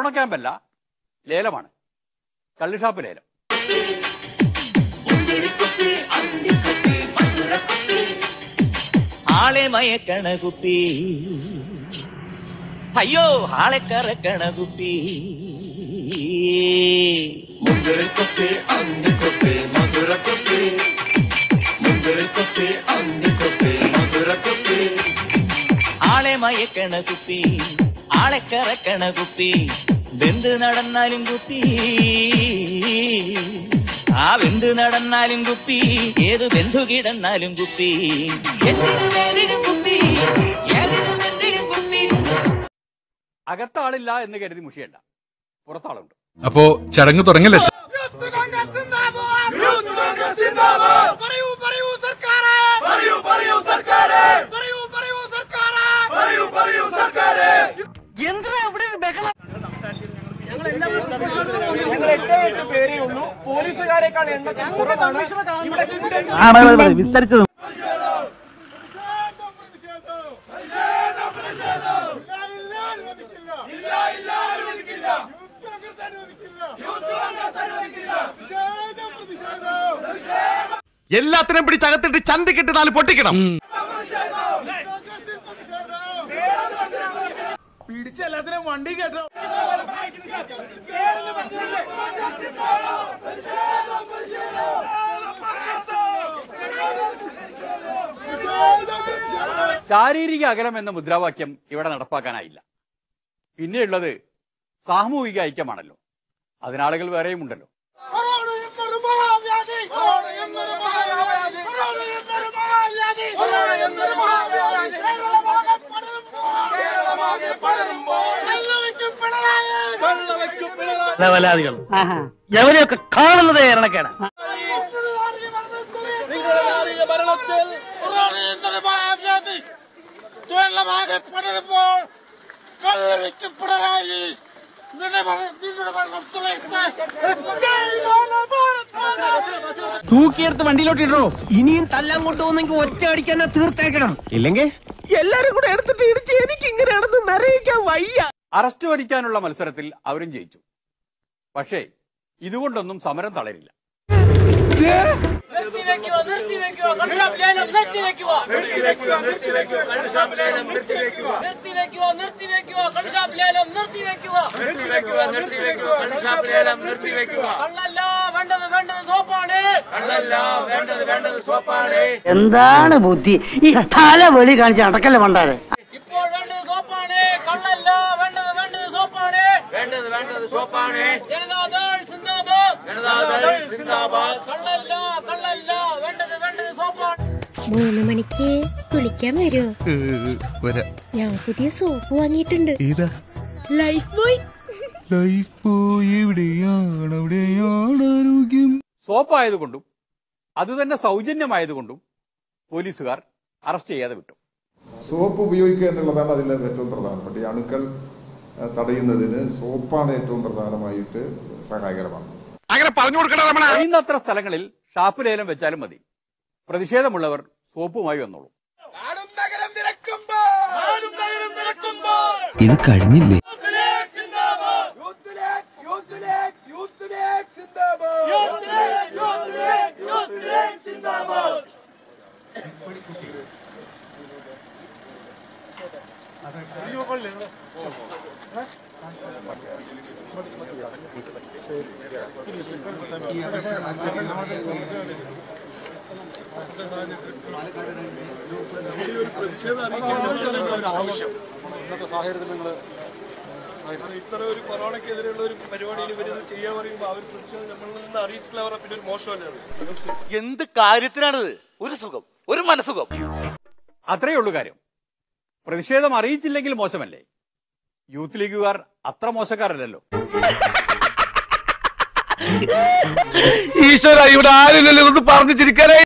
Corona ക്യാമ്പല്ല ലേലമാണ് കള്ളുഷാപ്പ് ലേലം ആളെ മയക്കണ കുപ്പി അയ്യോ ആളെ കറക്കണ കുപ്പി ആളെ മയക്കണ കുപ്പി ആളെ കറക്കണ കുപ്പി വെന്ത് നടന്നാലും കുപ്പി ആ വെന്ത് നടന്നാലും കുപ്പി ഏത് ബന്ധു കിടന്നാലും കുപ്പി എന്തിനും ഏതിനും കുപ്പി ഏതിനും എന്തിനും കുപ്പി അകത്താളില്ല എന്ന് കരുതി മുഷിയണ്ട പുറത്താളുണ്ട് അപ്പോ ചടങ്ങ് തുടങ്ങല്ലേ അച്ഛാ? പറയൂ പറയൂ സർക്കാരെ പറയൂ പറയൂ സർക്കാരെ പറയൂ പറയൂ സർക്കാരെ പറയൂ പറയൂ സർക്കാരെ ഞങ്ങൾ എട്ട് എട്ട് പേരേ ഉള്ളൂ പോലീസുകാരെക്കാൾ എണ്ണത്തിൽ കുറവാണ് ഇവിടെ വിസ്തരിച്ചത് എല്ലാത്തിനും പിടിച്ചകത്തിട്ട് ചന്തിക്കിട്ട് നാല് പൊട്ടിക്കണം പിടിച്ചെല്ലാത്തിനും വണ്ടി കേട്ടോ ശാരീരിക അകലം എന്ന മുദ്രാവാക്യം ഇവിടെ നടപ്പാക്കാനായില്ല പിന്നെയുള്ളത് സാമൂഹിക ഐക്യമാണല്ലോ അതിനാളുകൾ വേറെയും ഉണ്ടല്ലോ കൊറോണ എന്നൊരു മഹാവ്യാധി കൊറോണ എന്നൊരു മഹാവ്യാധി കൊറോണ എന്നൊരു മഹാവ്യാധി കൊറോണ എന്നൊരു മഹാവ്യാധി കേരളമാകെ പടരുമ്പോൾ കേരളമാകെ പടരുമ്പോൾ വെള്ളവയ്ക്കും പിണറായി വെള്ളവയ്ക്കും പിണറായി ലവലാദികൾ എവരെയൊക്കെ കാണുന്നതേ ഇറണക്കേട നിങ്ങളുടെ ഭരണത്തിൽ കൊറോണ എന്നൊരു മഹാവ്യാധി കേരളമാകെ പടരുമ്പോൾ കല്ലറിക്കും പിണറായി നിങ്ങളുടെ ഭരണ- നിങ്ങളുടെ ഭരണത്തിലേക്ക് ജയ് ഭാരത് തൂക്കിയെടുത്ത് വണ്ടിയിലോട്ട് ഇടോ ഇനിയും തല്ലാൻ കൊണ്ടുപോകുന്നെങ്കിൽ ഒറ്റ അടിക്കാൻ തീർത്തേക്കണം ഇല്ലെങ്കിൽ എല്ലാരും കൂടെ എടുത്തിട്ട് ഇടിച്ച് എനിക്ക് ഇങ്ങനെയാണെന്ന് നിറയിക്കാൻ വയ്യ അറസ്റ്റ് വരിക്കാനുള്ള മത്സരത്തിൽ അവരും ജയിച്ചു പക്ഷേ ഇതുകൊണ്ടൊന്നും സമരം തളരില്ല നിർത്തിവെക്കുക നിർത്തിവെക്കുക കള്ളുഷാപ്പ് ലേലം നിർത്തിവെക്കുക നിർത്തിവെക്കുക നിർത്തിവെക്കുക കള്ളുഷാപ്പ് ലേലം നിർത്തിവെക്കുക കള്ളല്ല വേണ്ടത് വേണ്ടത് സോപ്പാണ് കള്ളല്ല വേണ്ടത് വേണ്ടത് സോപ്പാണ് എന്താണ് ബുദ്ധി ഈ തല വെളി കാണിച്ച് അടക്കല്ലേ പണ്ടാരെ ഇപ്പോൾ വേണ്ടത് സോപ്പാണ് കള്ളല്ല വേണ്ടത് വേണ്ടത് സോപ്പാണ് വേണ്ടത് വേണ്ടത് സോപ്പാണ് ജനതാദൾ സിന്ദാബാദ് ജനതാദൾ സിന്ദാബാദ് കള്ളല്ല കള്ളല്ല വേണ്ടത് വേണ്ടത് സോപ്പാണ് മൂന്ന് മണിക്ക് കുളിക്കാൻ വരുമോ ഞാൻ പുതിയ സോപ്പ് വാങ്ങിയിട്ടുണ്ട് ഏതാ ലൈഫ് ബോയ് ലൈഫ് പോയി എവിടെയാണ് എവിടെയാണ് ആരോഗ്യം സോപ്പായതുകൊണ്ടും അതുതന്നെ സൗജന്യമായതുകൊണ്ടും പോലീസുകാർ അറസ്റ്റ് ചെയ്യാതെ വിട്ടു സോപ്പ് ഉപയോഗിക്കുക എന്നുള്ളതാണ് അതിൽ ഏറ്റവും പ്രധാനപ്പെട്ട ഈ അണുക്കൾ ആ, തടയുന്നതിന് സോപ്പാണ് ഏറ്റവും പ്രധാനമായിട്ട് സഹായകരമാണ് അങ്ങനെ പറഞ്ഞു കൊടുക്കണ രമണ കഴിയുന്നത്ര സ്ഥലങ്ങളിൽ ഷാപ്പ് ലേലം വെച്ചാലും മതി പ്രതിഷേധമുള്ളവർ സോപ്പുമായി വന്നോളൂ നാടും നഗരം നിരക്കുമ്പോൾ നാടും നഗരം നിരക്കുമ്പോൾ ഇത് കഴിഞ്ഞില്ലേ Youth League Youth League Youth League സിന്ദാബാദ് Youth League Youth League Youth League സിന്ദാബാദ് ഇത്ര ഒരു കൊറോണക്കെതിരെയുള്ള ഒരു പരിപാടിയിൽ ഇവർ ചെയ്യാൻ പറയുമ്പോൾ അവർ പ്രതിഷേധം നമ്മളിൽ നിന്ന് അറിയിച്ചില്ല അവരുടെ പിന്നെ ഒരു മോശമല്ലേ അത് എന്ത് കാര്യത്തിനാണിത് ഒരു സുഖം ഒരു മനസുഖം അത്രയേ ഉള്ളൂ കാര്യം പ്രതിഷേധം അറിയിച്ചില്ലെങ്കിൽ മോശമല്ലേ യൂത്ത് ലീഗുകാർ അത്ര മോശക്കാരല്ലല്ലോ ഈശ്വര ഇവിടെ ആരില്ലല്ലോ ഒന്ന് പറഞ്ഞു ചിരിക്കാനേ